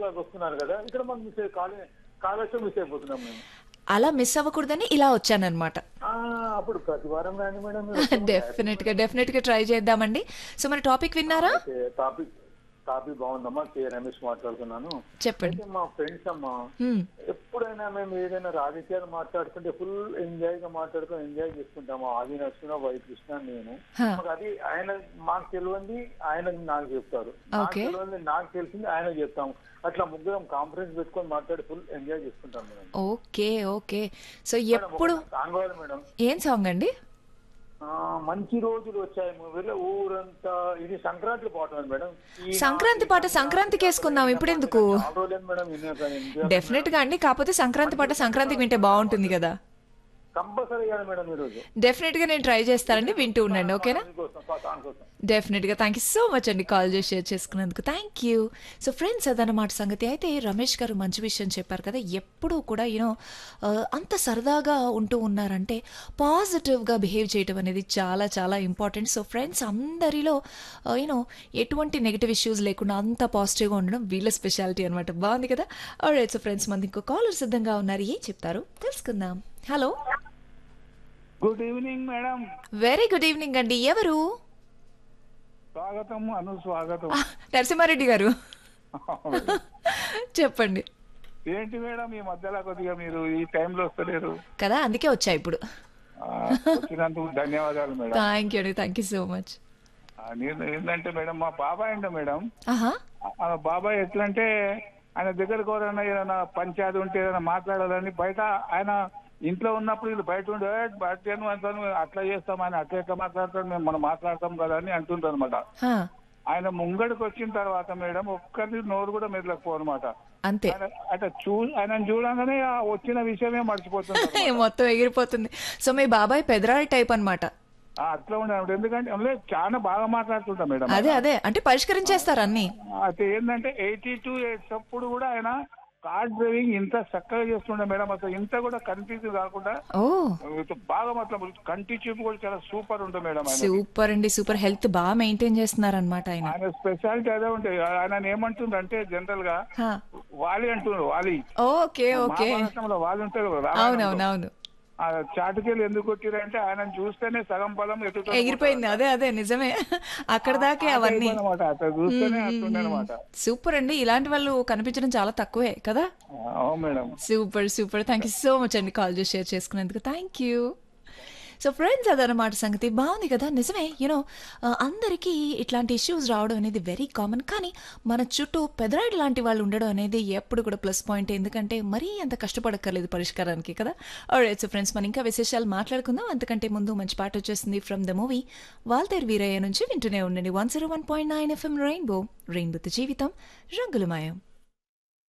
Clock వస్తున్నారు కదా ఇక్కడ మాకు మిస్ అయ్యి కాలే కాళేశ్వరం మిస్ అయిపోతున్నాం మేము అలా మిస్ అవ్వకూడదని ఇలా వచ్చానన్నమాట ఆ, అప్పుడు ప్రతి వారం రాండి మేడం మీరు డెఫినెట్ గా డెఫినెట్ గా ట్రై చేద్దామండి సో మన టాపిక్ విన్నారా అయితే టాపిక్ టాపిక్ బాగుందమ్మా కే రమేష్ మాట్లాడుతున్నాను చెప్పండి అయితే మా ఫ్రెండ్స్ అమ్మా హ్మ్. ఎప్పుడైనా మేము ఏదైనా రాజకీయాలు మాట్లాడుతుంటే ఫుల్ ఎంజాయ్ గా మాట్లాడుకొని ఎంజాయ్ చేసుకుంటాము ఆది నరసింహ వై కృష్ణ నేను హా. మాకు అది ఆయన మాకు తెలియంది ఆయన నాకు చెప్తారు నాకు Okay. తెలియంది నాకు తెలిసింది ఆయన చెప్తాము అట్లా ముగ్గురం కాన్ఫరెన్స్ పెట్టుకొని మాట్లాడి ఫుల్ ఎంజాయ్ చేసుకుంటాం మేడం ఓకే ఓకే సో ఎప్పుడు సాంగవాలి మేడం ఏం సాంగ్ అండి ఆ, మంచి రోజులు వచ్చాయి మూవీలో ఊరంతా ఇది సంక్రాంతి పాట మేడం ఈ సంక్రాంతి పాట సంక్రాంతికి వేసుకుందాం ఇప్పుడు ఎందుకు చాలా రోజులేదు మేడం విన్నాక డెఫినెట్ గా అండి కాకపోతే సంక్రాంతి పాట సంక్రాంతికి వింటే బాగుంటుంది కదా కంపల్సరీ కదా మేడం ఈరోజు డెఫినెట్ గా నేను ట్రై చేస్తానండి వింటూ ఉండండి ఓకేనా కోసం సాంగ్ కోసం డెఫినెట్ గా థ్యాంక్ యూ సో మచ్ అండి కాల్ చేసి షేర్ చేసుకున్నందుకు థ్యాంక్ యూ సో ఫ్రెండ్స్ అదనమాట సంగతి అయితే రమేష్ గారు మంచి విషయం చెప్పారు కదా ఎప్పుడూ కూడా యూనో అంత సరదాగా ఉంటూ ఉన్నారంటే పాజిటివ్గా బిహేవ్ చేయడం అనేది చాలా చాలా ఇంపార్టెంట్ సో ఫ్రెండ్స్ అందరిలో యూనో ఎటువంటి నెగిటివ్ ఇష్యూస్ లేకుండా అంత పాజిటివ్గా ఉండడం వీళ్ళ స్పెషాలిటీ అనమాట బాగుంది కదా రైట్ సో ఫ్రెండ్స్ మనకి ఇంకో కాలర్ సిద్ధంగా ఉన్నారు ఏం చెప్తారు తెలుసుకుందాం hello good evening madam very good evening అండి ఎవరు స్వాగతం అను స్వాగతం ఆ, నరసింహారెడ్డి గారు చెప్పండి ఏంటి మేడం ఈ మధ్యలో కొద్దిగా మీరు ఈ టైంలో వస్తలేరు కదా అందుకే వచ్చా ఇప్పుడు ఆ, వచ్చినందుకు ధన్యవాదాలు మేడం థ్యాంక్ యూ అండి థ్యాంక్ యూ సో మచ్ ఆ, నేను ఏంటంటే మేడం మా బాబాయ్ అంట మేడం ఆహా ఆ బాబాయ్ ఎట్లంటే ఆయన దగ్గరకు ఎవరైనా ఏదైనా పంచాయతీ ఉంటే ఏదైనా మాట్లాడాలని బయట ఆయన ఇంట్లో ఉన్నప్పుడు వీళ్ళు బయట ఉండే "ఏ, బయట ఏం అంటాను, అట్లా చేస్తాం ఆయన అట్లా ఎట్లా మాట్లాడతాం మేము మనం మాట్లాడతాం కదా అని అంటుంటారు అనమాట హా, ఆయన ముంగడికి వచ్చిన తర్వాత మేడం ఒక్కరి నోరు కూడా మెదలకపోనమాట అంతే ఆయన అట్లా చూ ఆయన చూడంగానే ఆ వచ్చిన విషయమే మర్చిపోతుంది మొత్తం ఎగిరిపోతుంది సో మీ బాబాయ్ పెదరాయి టైప్ అన్నమాట అట్లా ఉండే ఎందుకంటే అందులో చాలా బాగా మాట్లాడుతుంటా మేడం అదే అదే అంటే పరిష్కరించేస్తారు అన్ని అయితే ఏంటంటే ఎయిటీ టూ ఎయిట్స్ అప్పుడు కూడా ఆయన కార్ డ్రైవింగ్ ఇంత చక్కగా చేస్తుండే మేడం అసలు ఇంత కూడా కన్ఫ్యూజ్ కాకుండా ఓ బాగా మొత్తం కంటి చూపు కూడా చాలా సూపర్ ఉంటుంది మేడం ఆయన సూపర్ అండి సూపర్ హెల్త్ బాగా మెయింటైన్ చేస్తున్నారు అనమాట ఆయన ఆయన స్పెషాలిటీ అదే ఉంటాయి ఆయన ఏమంటుండ్రు అంటే జనరల్ గా హా, వాలి అంటున్నారు వాలి ఓకే ఓకే మహాభారతంలో వాలి ఉంటారు కదా అవునవును అవును ఆ చాటుకెళ్ళి ఎందుకు కొట్టిరంటే ఆయన చూస్తేనే సగం పొలం ఎటు ఎగిరిపోయింది అదే అదే నిజమే అక్కడ దాకే అవన్నీ అనమాట అట్లా చూస్తేనే అట్లుండే అనమాట సూపర్ అండి ఇలాంటి వాళ్ళు కనిపించడం చాలా తక్కువే కదా అవును madam super super thank you so much అండి కాల్ చేసి షేర్ చేసుకున్నందుకు థ్యాంక్ యూ సో ఫ్రెండ్స్ అదనమాట సంగతి బాగుంది కదా నిజమే యూనో అందరికీ ఇట్లాంటి ఇష్యూస్ రావడం అనేది వెరీ కామన్ కానీ మన చుట్టూ పెదరాయిడ్ లాంటి వాళ్ళు ఉండడం అనేది ఎప్పుడు కూడా ప్లస్ పాయింట్ ఎందుకంటే మరీ అంత కష్టపడక్కర్లేదు పరిష్కారానికి కదా రైట్ సో ఫ్రెండ్స్ మనం ఇంకా విశేషాలు మాట్లాడుకుందాం అంతకంటే ముందు మంచి పాట వచ్చేసింది from the movie Waltair Veerayya నుంచి వింటూనే ఉండండి one zero one point nine FM rainbow రెయిన్బోత్ జీవితం రంగులమయం